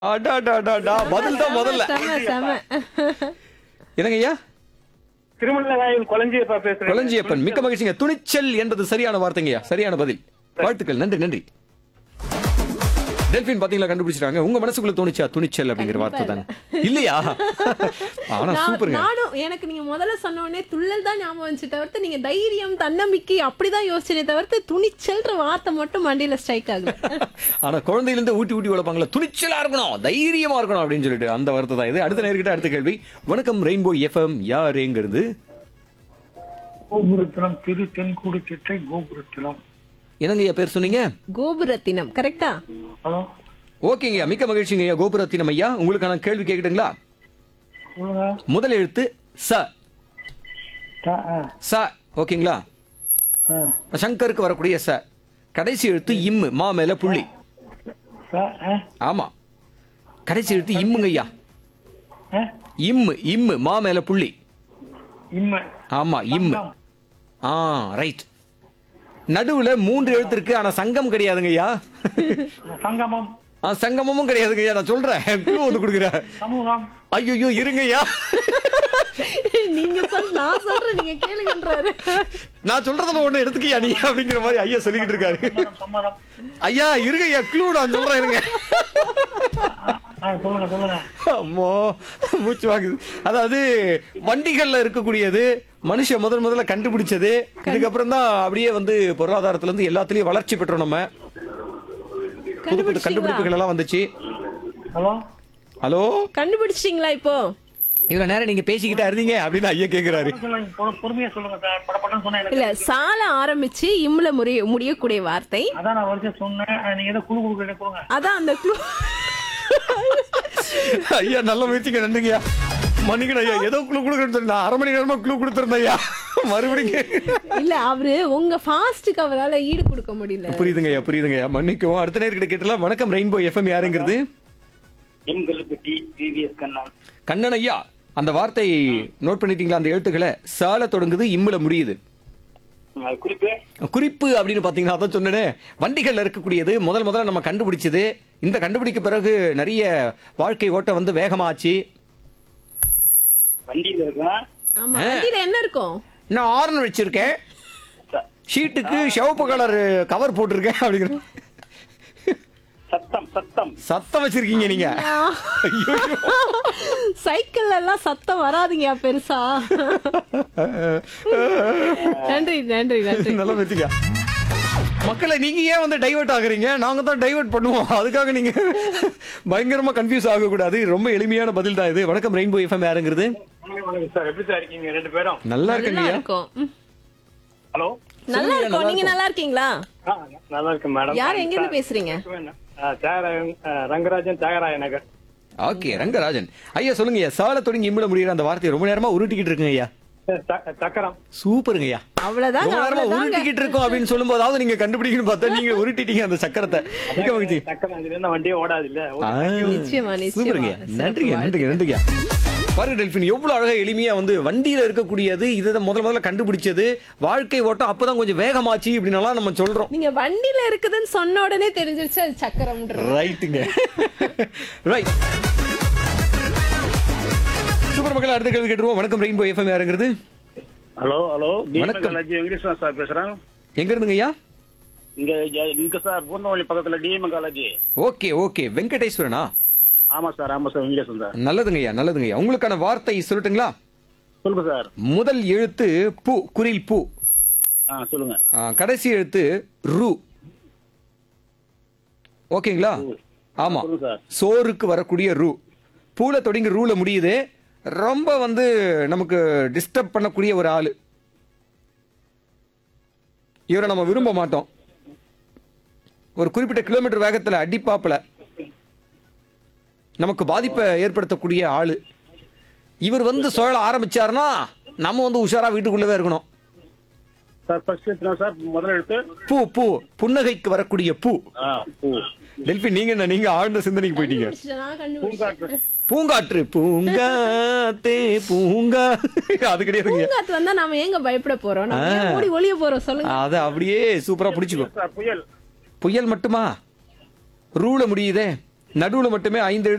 அடாடாடாடா பதில் தான் முதல்ல செம செம என்னங்க ஐயா திருமணராயன் கொலஞ்சியப்பா பேசுறேன் கொளஞ்சியப்பன் மிக்க மகிழ்ச்சிங்க துணிச்சல் என்பது சரியான வார்த்தைங்கய்யா சரியான பதில் வாழ்த்துக்கள் நன்றி நன்றி டெல்பின் பாத்தீங்களா கண்டுபிடிச்சிட்டாங்க உங்க மனசுக்குள்ள தோணுச்சா துணிச்சல் அப்படிங்கிற வார்த்தை தானே இல்லையா ஆனா நான்- சூப்பருங்க நானும் எனக்கு நீங்க முதல்ல சொன்ன உடனே துள்ளல் தான் ஞாபகம் வந்துச்சு தவிர்த்து நீங்க தைரியம் தன்னம்பிக்கை அப்படிதான் யோசிச்சனே தவிர்த்து துணிச்சல்ன்ற வார்த்தை மட்டும் மண்டியில ஸ்ட்ரைக் ஆகுது ஆனா குழந்தையில இருந்து ஊட்டி ஊட்டி வளர்ப்பாங்களா துணிச்சலா இருக்கணும் தைரியமா இருக்கணும் அப்படின்னு சொல்லிட்டு அந்த வார்த்தை தான் இது அடுத்த நேர்கிட்ட அடுத்த கேள்வி வணக்கம் ரெயின்போ எஃப்எம் யாருங்கிறது கோபுரத்தினம் திரு தென்கூடு சிட்டை கோபுரத்தினம் என்னங்க ஐயா பேர் சொன்னீங்க கோபுரத்தினம் கரெக்டா ஹலோ ஓகேங்க மிக்க மகிழ்ச்சிங்க ஐயா கோபுரத்தினம் ஐயா உங்களுக்கான கேள்வி கேட்கட்டுங்களா சொல்லுங்க முதல் எழுத்து ச த- ஆ, ச ஓகேங்களா ஆ. சங்கருக்கு வரக்கூடிய ச கடைசி எழுத்து இம்மு மா மேல புள்ளி ச- ஆ, ஆமா கடைசி எழுத்து இம்முங்க ஐயா ஆ, இம்மு இம்மு மா மேல புள்ளி இம்ம ஆமா இம்மு ஆ ரைட் நடுவுல மூன்று எழுத்து இருக்கு ஆனா சங்கம் கிடையாதுங்க ஐயா சங்கமம் ஆ, சங்கமமும் கிடையாதுங்க ஐயா நான் சொல்றேன் clue வந்து கொடுக்குறேன் சமூகம் ஐயோ இருங்க ஐயா நீங்க சொல் நான் சொல்றேன் நீங்க கேளுங்கன்றாரு நான் சொல்றதுல ஒண்ணு எடுத்துக்கியா நீ அப்படிங்கிற மாதிரி ஐயா சொல்லிக்கிட்டு இருக்காரு சம்மதம், சம்மதம் ஐயா இருங்க ஐயா க்ளூ நான் சொல்றேன் இருங்க ஆ, சொல்லுங்க சொல்லுங்க அம்மோ மூச்சு வாங்குது அதாவது வண்டிகள்ல இருக்கக்கூடியது மனுஷன் முதல் முதல்ல கண்டுபிடிச்சது இதுக்கப்புறம் தான் அப்படியே வந்து பொருளாதாரத்துல இருந்து எல்லாத்துலயும் வளர்ச்சி பெற்றோம் நம்ம புது புது கண்டுபிடிப்புகள் எல்லாம் வந்துச்சு ஹலோ ஹலோ கண்டுபிடிச்சிட்டீங்களா இப்போ இவ்வளவு நேரம் நீங்க பேசிக்கிட்டா இருந்தீங்க அப்படின்னு ஐயா கேக்குறாரு சொல்லுங்க பொறு- பொறுமையா சொல்லுங்க சார் படப்படம் சொன்னா எனக்கு இல்ல சால ஆரம்பிச்சு இம்ல முடிய முடியக்கூடிய வார்த்தை அதான் நான் வரிசை சொன்னேன் ஆ, நீங்க ஏதோ குழு குழு கொடுங்க அதான் அந்த clue. ஐயா நல்ல முயற்சிங்க நன்றிங்கய்யா மன்னிக்கணும் ஐயா ஏதோ குழு கொடுக்குறேன்னு சொல்லி நான் அரை மணி நேரமா குழு கொடுத்துருந்தேன் ஐயா மறுபடியும் இல்ல அவரு உங்க ஃபாஸ்ட்டுக்கு அவரால ஈடு கொடுக்க முடியல புரியுதுங்க ஐயா புரியுதுங்க ஐயா மன்னிக்கவும் அடுத்த நேர்கிட்ட கேட்டலாம் வணக்கம் ரெயின்போ எஃப்எம் யாருங்கிறது எங்களுக்கு டிவிஎஸ் கண்ணா கண்ணன் ஐயா அந்த வார்த்தை நோட் பண்ணிட்டீங்களா அந்த எழுத்துக்களை சால தொடங்குது இம்முல முடியுது குறிப்பு குறிப்பு அப்படின்னு பாத்தீங்கன்னா அதான் சொன்னேனே வண்டிகள்ல இருக்கக்கூடியது முதல் முதல்ல நம்ம கண்டுபிடிச்சது இந்த கண்டுபிடிக்க பிறகு நிறைய வாழ்க்கை ஓட்ட வந்து வேகமாச்சு வண்டியில இருக்கா ஆமா வண்டியில என்ன இருக்கும் நான் ஆர்ன் வச்சிருக்கேன் ஷீட்டுக்கு சிவப்பு கலர் கவர் போட்டிருக்கேன் அப்படிங்கிற சத்தம் சத்தம் சத்தம் வச்சிருக்கீங்க நீங்க ஐயோ சைக்கிள்ல எல்லாம் சத்தம் வராதுங்க பெருசா நன்றி நன்றி நன்றி நல்லா வச்சுக்க மக்களை நீங்க ஏன் வந்து டைவர்ட் ஆகுறீங்க நாங்க தான் டைவர்ட் பண்ணுவோம் அதுக்காக நீங்க பயங்கரமா கன்ஃபியூஸ் ஆக கூடாது ரொம்ப எளிமையான பதில் தான் இது வணக்கம் ரெயின்போ எஃப்எம் யாருங்கிறது சார் எப்படி சார் இருக்கீங்க ரெண்டு பேரும் நல்லா நல்லா இருக்குங்கய்யா இருக்கும் ம். ஹலோ நல்லா இருக்கும் நீங்க நல்லா இருக்கீங்களா நல்லா இருக்கு மேடம் யார் எங்க இருந்து பேசுறீங்க தியாகராயன் ரங்கராஜன் தியாகராய நகர் ஓகே ரங்கராஜன் ஐயா சொல்லுங்க ஐயா சால தொடங்கி இம்மிட முடியிற அந்த வார்த்தையை ரொம்ப நேரமா உருட்டிக்கிட்டு இருக்குங்க ஐயா சக்கரம் சூப்பருங்க ஐயா அவ்வளவுதாங்க ரொம்ப நேரமா அவ்வளவுதாங்க உருட்டிக்கிட்டு இருக்கோம் அப்படின்னு சொல்லும் போதாவது நீங்க கண்டுபிடிக்கணும்னு பார்த்தா நீங்க உருட்டிட்டீங்க அந்த சக்கரத்தை மிக்க மகிழ்ச்சி சக்கரம் அதுல இருந்தா வண்டியே ஓடாது இல்ல ஆ, நிச்சயமா, நிச்சயமா. சூப்பருங்க நன்றிங்க சிறப்பு நன்றிங்க நன்றிங்க பாருங்க டெல்பின் எவ்வளவு அழகா எளிமையா வந்து வண்டியில இருக்கக்கூடியது இதை முதல்ல முதல்ல கண்டுபிடிச்சது வாழ்க்கை ஓட்டம் அப்பதான் கொஞ்சம் வேகமாச்சு இப்படின்னு எல்லாம் நம்ம சொல்றோம் நீங்க வண்டியில இருக்குதுன்னு சொன்ன உடனே தெரிஞ்சிருச்சு அது சக்கரம்ன்ற ரைட்டுங்க ரைட் சூப்பர் மக்கள் அடுத்த கேள்வி கேட்டுருவோம் வணக்கம் ரெயின்போ எஃப்எம் யாருங்கிறது ஹலோ ஹலோ வணக்கம். காலேஜ் வெங்கடேஷ் சார் பேசுறேன் எங்க இருந்துங்க ஐயா இங்க இங்க சார் பூந்தமல்லி பக்கத்துல டிஎம் காலேஜ் ஓகே ஓகே வெங்கடேஸ்வரனா ஆமா சார் ஆமா சார் வெங்கடேஷன் சார் நல்லதுங்க ஐயா நல்லதுங்க ஐயா உங்களுக்கான வார்த்தை சொல்லட்டுங்களா சொல்லுங்க சார் முதல் எழுத்து பூ குரில் பூ ஆ சொல்லுங்க ஆ, கடைசி எழுத்து ரு ஓகேங்களா ஆமா சொல்லுங்க சார் சோறுக்கு வரக்கூடிய ரூ பூல தொடங்கி ரூல முடியுது ரொம்ப வந்து நமக்கு டிஸ்டர்ப் பண்ணக்கூடிய ஒரு ஆளு இவரை நம்ம விரும்ப மாட்டோம் ஒரு குறிப்பிட்ட கிலோமீட்டர் வேகத்துல அடிப்பாப்புல நமக்கு பாதிப்பை ஏற்படுத்தக்கூடிய ஆளு இவர் வந்து சுழல ஆரம்பிச்சாருன்னா நம்ம வந்து உஷாரா வீட்டுக்குள்ளவே இருக்கணும் சார் ஃபர்ஸ்ட் எடுத்துனா சார் முதல் எழுத்து பூ பூ புன்னகைக்கு வரக்கூடிய பூ ஆ பூ டெல்பி நீங்க என்ன நீங்க ஆழ்ந்த சிந்தனைக்கு போயிட்டீங்க நான் கண்டுபிடிச்சேன் பூங்காற்று பூங்காற்று பூங்காத்தே பூங்கா அது கிடையாதுங்க பூங்காத்து வந்தா நாம ஏங்க பயப்பட போறோம் நம்ம ஏன் ஓடி ஒளிய போறோம் சொல்லுங்க அத அப்படியே சூப்பரா பிடிச்சுக்கோ சார் புயல் புயல் மட்டுமா ரூல முடியுதே நடுவுல மட்டுமே ஐந்து